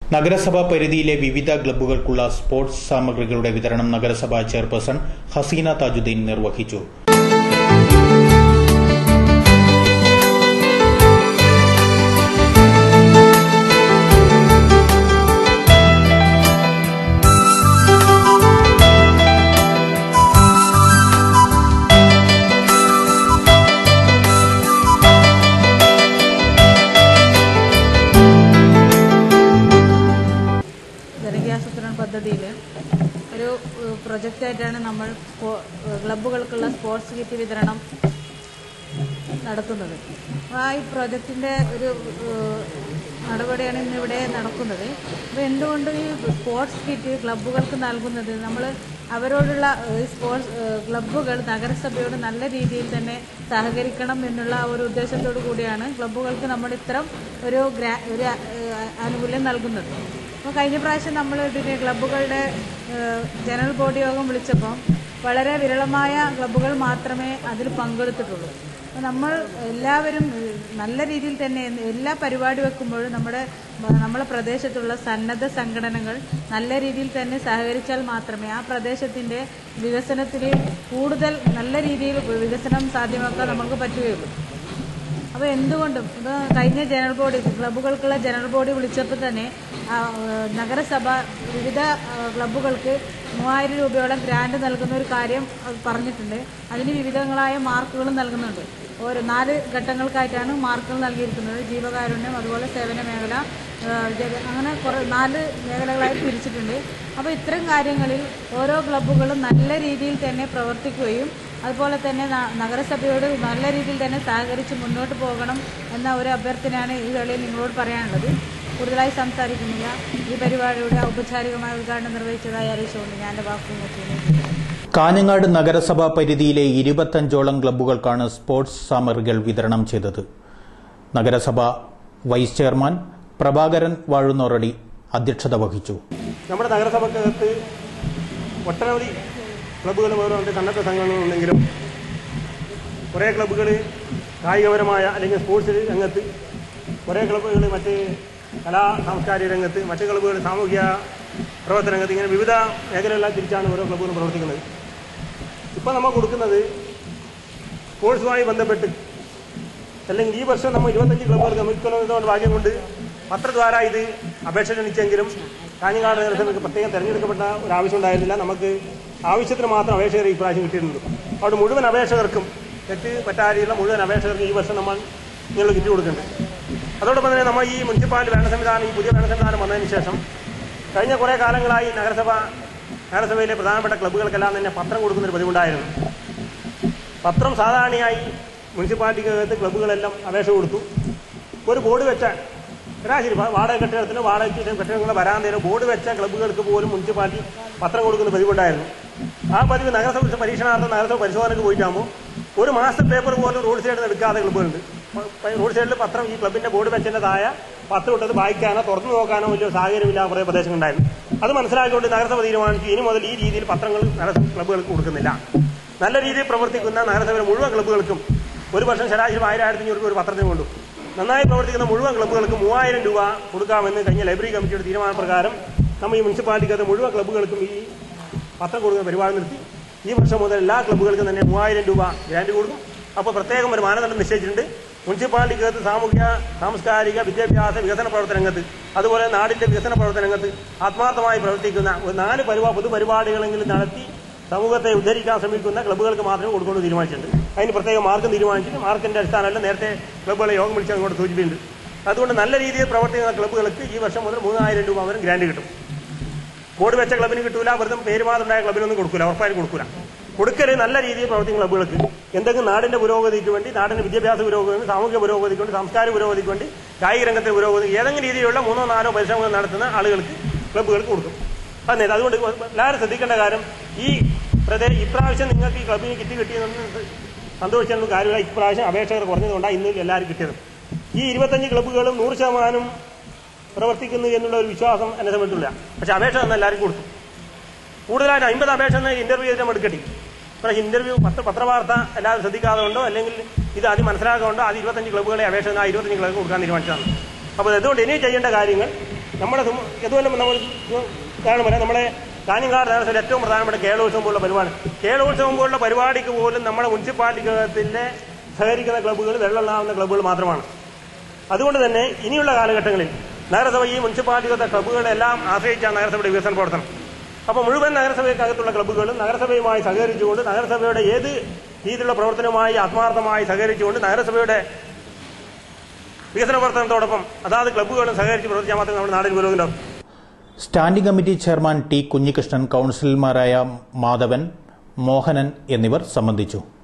നഗരസഭാ പരിധിയിലെ വിവിധ ക്ലബ്ബുകൾക്കുള്ള സ്പോർട്സ് സാമഗ്രികളുടെ വിതരണം നഗരസഭാ ചെയർപേഴ്സൺ ഹസീന താജുദ്ദീൻ നിർവഹിച്ചു ജനകീയാസൂത്രണ പദ്ധതിയിൽ ഒരു ഏഹ്, പ്രൊജക്റ്റായിട്ടാണ് നമ്മൾ സ്പോ- ഏഹ്, ക്ലബ്ബുകൾക്കുള്ള സ്പോർട്സ് കിറ്റ് വിതരണം നടത്തുന്നത് അപ്പോൾ ആ ഈ പ്രൊജക്റ്റിൻ്റെ ഒരു ഏഹ്, നടപടിയാണ് ഇന്നിവിടെ നടക്കുന്നത് അപ്പോൾ എന്തുകൊണ്ട് ഈ സ്പോർട്സ് കിറ്റ് ക്ലബ്ബുകൾക്ക് നൽകുന്നത് നമ്മൾ അവരോടുള്ള ഏഹ്, ഈ സ്പോർട്സ് ഏഹ്, ക്ലബ്ബുകൾ നഗരസഭയോട് നല്ല രീതിയിൽ തന്നെ സഹകരിക്കണം എന്നുള്ള ആ ഒരു ഉദ്ദേശത്തോടു കൂടിയാണ് ക്ലബ്ബുകൾക്ക് നമ്മൾ ഇത്തരം ഒരു ഗ്രാ ഒരു ഏഹ്, ആനുകൂല്യം നൽകുന്നത് അപ്പോൾ കഴിഞ്ഞ പ്രാവശ്യം നമ്മൾ ഇതിന് ക്ലബ്ബുകളുടെ ഏഹ്, ജനറൽ ബോഡി യോഗം വിളിച്ചപ്പോൾ വളരെ വിരളമായ ക്ലബ്ബുകൾ മാത്രമേ അതിൽ പങ്കെടുത്തിട്ടുള്ളൂ അപ്പോൾ നമ്മൾ എല്ലാവരും ഏഹ്, നല്ല രീതിയിൽ തന്നെ എല്ലാ പരിപാടി വെക്കുമ്പോഴും നമ്മുടെ നമ്മളെ പ്രദേശത്തുള്ള സന്നദ്ധ സംഘടനകൾ നല്ല രീതിയിൽ തന്നെ സഹകരിച്ചാൽ മാത്രമേ ആ പ്രദേശത്തിൻ്റെ വികസനത്തിൽ കൂടുതൽ നല്ല രീതിയിൽ വികസനം സാധ്യമാക്കാൻ നമുക്ക് പറ്റുകയുള്ളൂ അപ്പോൾ എന്തുകൊണ്ടും ഇപ്പോൾ കഴിഞ്ഞ ജനറൽ ബോഡി ക്ലബ്ബുകൾക്കുള്ള ജനറൽ ബോഡി വിളിച്ചപ്പോൾ തന്നെ ആ, ഏഹ്, നഗരസഭ വിവിധ ആ, ക്ലബ്ബുകൾക്ക് മൂവായിരം രൂപയോളം ഗ്രാൻഡ് നൽകുന്ന ഒരു കാര്യം അത് പറഞ്ഞിട്ടുണ്ട് അതിന് വിവിധങ്ങളായ മാർക്കുകളും നൽകുന്നുണ്ട് ഓരോ നാല് ഘട്ടങ്ങൾക്കായിട്ടാണ് മാർക്കുകൾ നൽകിയിരിക്കുന്നത് ജീവകാരുണ്യം അതുപോലെ സേവന മേഖല ഏഹ്, വിദ്യാഭ്യാ- അങ്ങനെ കുറേ നാല് മേഖലകളായി തിരിച്ചിട്ടുണ്ട് അപ്പോൾ ഇത്തരം കാര്യങ്ങളിൽ ഓരോ ക്ലബ്ബുകളും നല്ല രീതിയിൽ തന്നെ പ്രവർത്തിക്കുകയും അതുപോലെ തന്നെ ന- നഗരസഭയോട് നല്ല രീതിയിൽ തന്നെ സഹകരിച്ച് മുന്നോട്ട് പോകണം എന്ന ഒരു അഭ്യർത്ഥനയാണ് ഈ വേളയിൽ നിങ്ങളോട് പറയാനുള്ളത് കൂടുതലായി സംസാരിക്കുന്നില്ല ഈ പരിപാടിയുടെ ഔപചാരികമായ ഉദ്ഘാടനം നിർവഹിച്ചതായി അറിയിച്ചുകൊണ്ട് ഞാൻ എൻ്റെ വാക്കുകൾ നിർത്തുന്നു കാഞ്ഞങ്ങാട് നഗരസഭാ പരിധിയിലെ ഇരുപത്തഞ്ചോളം ക്ലബ്ബുകൾക്കാണ് സ്പോർട്സ് സാമഗ്രികൾ വിതരണം ചെയ്തത് നഗരസഭ വൈസ് ചെയർമാൻ പ്രഭാകരൻ വാഴുന്നോറടി അധ്യക്ഷത വഹിച്ചു നമ്മുടെ നഗരസഭക്കകത്ത് ഒട്ടനവധി ക്ലബ്ബുകളും ഓരോരുത്തർ സന്നദ്ധ സംഘടനകളുണ്ടെങ്കിലും കുറേ ക്ലബ്ബുകൾ കായികപരമായ അല്ലെങ്കിൽ സ്പോർട്സ് രംഗത്ത് കുറേ ക്ലബ്ബുകൾ മറ്റ് കലാ സാംസ്കാരിക രംഗത്ത് മറ്റ് ക്ലബ്ബുകൾ സാമൂഹിക പ്രവർത്തന രംഗത്ത് ഇങ്ങനെ വിവിധ മേഖലകളെല്ലാം തിരിച്ചാണ് ഓരോ ക്ലബ്ബുകളും പ്രവർത്തിക്കുന്നത് ഇപ്പോൾ നമ്മൾ കൊടുക്കുന്നത് സ്പോർട്സുമായി ബന്ധപ്പെട്ട് അല്ലെങ്കിൽ ഈ വർഷം നമ്മൾ ഇരുപത്തഞ്ച് ക്ലബ്ബുകൾ ഗമിക്കുന്നതുകൊണ്ട് ഭാഗ്യം കൊണ്ട് പത്രദ്വാര ഇത് അപേക്ഷ ക്ഷണിച്ചെങ്കിലും കാഞ്ഞങ്ങാട് നഗരസഭയ്ക്ക് പ്രത്യേകം തിരഞ്ഞെടുക്കപ്പെട്ട ഒരു ആവശ്യം ഉണ്ടായിരുന്നില്ല നമുക്ക് ആവശ്യത്തിന് മാത്രം അപേക്ഷകർ ഈ പ്രാവശ്യം കിട്ടിയിട്ടുണ്ട് അവിടെ മുഴുവൻ അപേക്ഷകർക്കും തെറ്റ് പറ്റാതെയുള്ള മുഴുവൻ അപേക്ഷകർക്കും ഈ വർഷം നമ്മൾ നിങ്ങൾ കിട്ടി കൊടുക്കുന്നുണ്ട് അതോടൊപ്പം തന്നെ നമ്മൾ ഈ മുനിസിപ്പാലിറ്റി ഭരണ സംവിധാനം ഈ പുതിയ ഭരണ സംവിധാനം വന്നതിന് ശേഷം കഴിഞ്ഞ കുറേ കാലങ്ങളായി നഗരസഭ നഗരസഭയിലെ പ്രധാനപ്പെട്ട ക്ലബ്ബുകൾക്കെല്ലാം തന്നെ പത്രം കൊടുക്കുന്നൊരു പതിവുണ്ടായിരുന്നു പത്രം സാധാരണയായി മുനിസിപ്പാലിറ്റിക്കകത്ത് ക്ലബ്ബുകളെല്ലാം അപേക്ഷ കൊടുത്തു ഒരു ബോർഡ് വെച്ച ശരാശരി വാ- വാടക കെട്ടിടത്തിന് വാടക കെട്ടിടങ്ങളുടെ വരാന്തയിലോ ബോർഡ് വെച്ച ക്ലബ്ബുകൾക്ക് പോലും മുനിസിപ്പാലിറ്റി പത്രം കൊടുക്കുന്ന പതിവുണ്ടായിരുന്നു ആ പതിവ് നഗരസഭ പരീക്ഷണാർത്ഥം നഗരസഭ പരിശോധനയ്ക്ക് പോയിട്ടാകുമ്പോൾ ഒരു മാസം പേപ്പർ പോലും റോഡ് സൈഡിൽ നിന്ന് എടുക്കാതെ ക്ലബ്ബുകളുണ്ട് പ- പ- റോഡ് സൈഡിൽ പത്രം ഈ ക്ലബിന്റെ ബോർഡ് വെച്ചതിന്റെ താഴെ പത്രം ഇട്ടത് വായിക്കാനോ തുറന്നു നോക്കാനോ വലിയ സാഹചര്യമില്ല കുറേ പ്രദേശങ്ങളുണ്ടായിരുന്നു അത് മനസ്സിലാക്കിക്കൊണ്ട് നഗരസഭ തീരുമാനിച്ചു ഇനി മുതൽ ഈ രീതിയിൽ പത്രങ്ങൾ നഗരസഭ ക്ലബ്ബുകൾക്ക് കൊടുക്കുന്നില്ല നല്ല രീതിയിൽ പ്രവർത്തിക്കുന്ന നഗരസഭയിലെ മുഴുവൻ ക്ലബ്ബുകൾക്കും ഒരു വർഷം ശരാശരി ആയിരം ആയിരത്തി അഞ്ഞൂറ് രൂപ ഒരു പത്രത്തിന് കൊണ്ടു നന്നായി പ്രവർത്തിക്കുന്ന മുഴുവൻ ക്ലബ്ബുകൾക്കും മൂവായിരം രൂപ കൊടുക്കാമെന്ന് കഴിഞ്ഞ ലൈബ്രറി കമ്മിറ്റിയുടെ തീരുമാനപ്രകാരം നമ്മൾ ഈ മുനിസിപ്പാലിറ്റിക്കകത്ത് മുഴുവൻ ക്ലബ്ബുകൾക്കും ഈ പത്രം കൊടുക്കുന്ന പരിപാടി നിർത്തി ഈ വർഷം മുതൽ എല്ലാ ക്ലബ്ബുകൾക്കും തന്നെ മൂവായിരം രൂപ ഗ്രാന്റ് കൊടുക്കും അപ്പോൾ പ്രത്യേകം ഒരു മാനദണ്ഡം നിശ്ചയിച്ചിട്ടുണ്ട് മുനിസിപ്പാലിറ്റിക്കകത്ത് സാമൂഹ്യ സാംസ്കാരിക വിദ്യാഭ്യാസ വികസന പ്രവർത്തന രംഗത്ത് അതുപോലെ നാടിന്റെ വികസന പ്രവർത്തന രംഗത്ത് ആത്മാർത്ഥമായി പ്രവർത്തിക്കുന്ന ഒരു നാല് പരിപാ പൊതുപരിപാടികളെങ്കിലും നടത്തി സമൂഹത്തെ ഉദ്ധരിക്കാൻ ശ്രമിക്കുന്ന ക്ലബ്ബുകൾക്ക് മാത്രമേ കൊടുക്കുള്ളൂ തീരുമാനിച്ചിട്ടുണ്ട് അതിന് പ്രത്യേക മാർക്കും തീരുമാനിച്ചിട്ട് മാർക്കിന്റെ അടിസ്ഥാനമല്ല നേരത്തെ ക്ലബ്ബുകളെ യോഗം വിളിച്ച് അങ്ങോട്ട് സൂചിപ്പിച്ചിട്ടുണ്ട് അതുകൊണ്ട് നല്ല രീതിയിൽ പ്രവർത്തിക്കുന്ന ക്ലബ്ബുകൾക്ക് ഈ വർഷം മുതൽ മൂന്നായിരം രൂപ അവരും ഗ്രാന്റ് കിട്ടും ബോർഡ് വെച്ച ക്ലബിന് കിട്ടൂല വെറുതെ പേര് മാത്രം ഉണ്ടായ ക്ലബിനൊന്നും കൊടുക്കൂല ഉറപ്പായും കൊടുക്കൂല കൊടുക്കല് നല്ല രീതിയിൽ പ്രവർത്തിക്കുന്ന ക്ലബ്ബുകൾക്ക് എന്തെങ്കിലും നാടിന്റെ പുരോഗതിക്ക് വേണ്ടി നാടിന്റെ വിദ്യാഭ്യാസ പുരോഗതിക്ക് വേണ്ടി സാമൂഹിക പുരോഗതിക്ക് വേണ്ടി സാംസ്കാരിക പുരോഗതിക്ക് വേണ്ടി കായിക രംഗത്തെ പുരോഗതി ഏതെങ്കിലും രീതിയിലുള്ള മൂന്നോ നാലോ പരിശ്രമങ്ങൾ നടത്തുന്ന ആളുകൾക്ക് ക്ലബ്ബുകൾക്ക് കൊടുക്കും അതെ അതുകൊണ്ട് എല്ലാവരും ശ്രദ്ധിക്കേണ്ട കാര്യം ഈ പ്രദേശ ഇപ്രാവശ്യം നിങ്ങൾക്ക് ഈ ക്ലബിന് കിറ്റ് കിട്ടിയതെന്ന് സന്തോഷിച്ചൊന്നും കാര്യമില്ല ഇപ്രാവശ്യം അപേക്ഷകർ കുറഞ്ഞതുകൊണ്ടാണ് ഇന്ന് എല്ലാവരും കിട്ടിയത് ഈ ഇരുപത്തഞ്ച് ക്ലബ്ബുകളും നൂറ് ശതമാനം പ്രവർത്തിക്കുന്നു എന്നുള്ള ഒരു വിശ്വാസം എന്നെ സംബന്ധിച്ചില്ല പക്ഷെ അപേക്ഷ തന്നെ എല്ലാവർക്കും കൊടുത്തു കൂടുതലായിട്ട് അമ്പത് അപേക്ഷ ഇന്റർവ്യൂ ചെയ്ത് നമ്മൾ എടുക്കട്ടി പക്ഷേ ഇന്റർവ്യൂ പത്ര പത്രവാർത്ത എല്ലാവരും ശ്രദ്ധിക്കാതെ കൊണ്ടോ അല്ലെങ്കിൽ ഇത് ആദ്യം മനസ്സിലാക്കാണ്ടോ അത് ഇരുപത്തഞ്ച് ക്ലബ്ബുകളെ അപേക്ഷ ആ ഇരുപത്തഞ്ച് ക്ലബ്ബ് കൊടുക്കാൻ തീരുമാനിച്ചതാണ് അപ്പോൾ അതുകൊണ്ട് ഇനി ചെയ്യേണ്ട കാര്യങ്ങൾ നമ്മുടെ സുമ- ഇതുപോലെ നമ്മൾ കാരണം പറയാം നമ്മളെ കാഞ്ഞങ്ങാട് നഗരസഭയിൽ ഏറ്റവും പ്രധാനപ്പെട്ട കേരളോത്സവം പോലുള്ള പരിപാടി കേരളോത്സവം പോലുള്ള പരിപാടിക്ക് പോലും നമ്മുടെ മുനിസിപ്പാലിറ്റിക്കകത്തിൻ്റെ സഹകരിക്കുന്ന ക്ലബ്ബുകൾ വെള്ളമെണ്ണാവുന്ന ക്ലബ്ബുകൾ മാത്രമാണ് അതുകൊണ്ട് തന്നെ ഇനിയുള്ള കാലഘട്ടങ്ങളിൽ നഗരസഭ ഈ മുനിസിപ്പാലിറ്റികളുടെ ക്ലബ്ബുകളെല്ലാം ആശ്രയിച്ചാണ് നഗരസഭയുടെ വികസന പ്രവർത്തനം അപ്പോൾ മുഴുവൻ നഗരസഭയ്ക്കകത്തുള്ള ക്ലബ്ബുകളും നഗരസഭയുമായി സഹകരിച്ചുകൊണ്ട് നഗരസഭയുടെ ഏത് രീതിയിലുള്ള പ്രവർത്തനവുമായി ആത്മാർത്ഥമായി സഹകരിച്ചുകൊണ്ട് നഗരസഭയുടെ വികസന പ്രവർത്തനത്തോടൊപ്പം അതാത് ക്ലബ്ബുകളും സഹകരിച്ച് പ്രവർത്തിച്ചാൽ മാത്രമേ നമ്മുടെ നാടിന് പുരോഗതി ഉണ്ടാവും standing committee chairman T Kunhikrishnan കൌൺസിലർമാരായ മാധവൻ മോഹനൻ എന്നിവർ സംബന്ധിച്ചു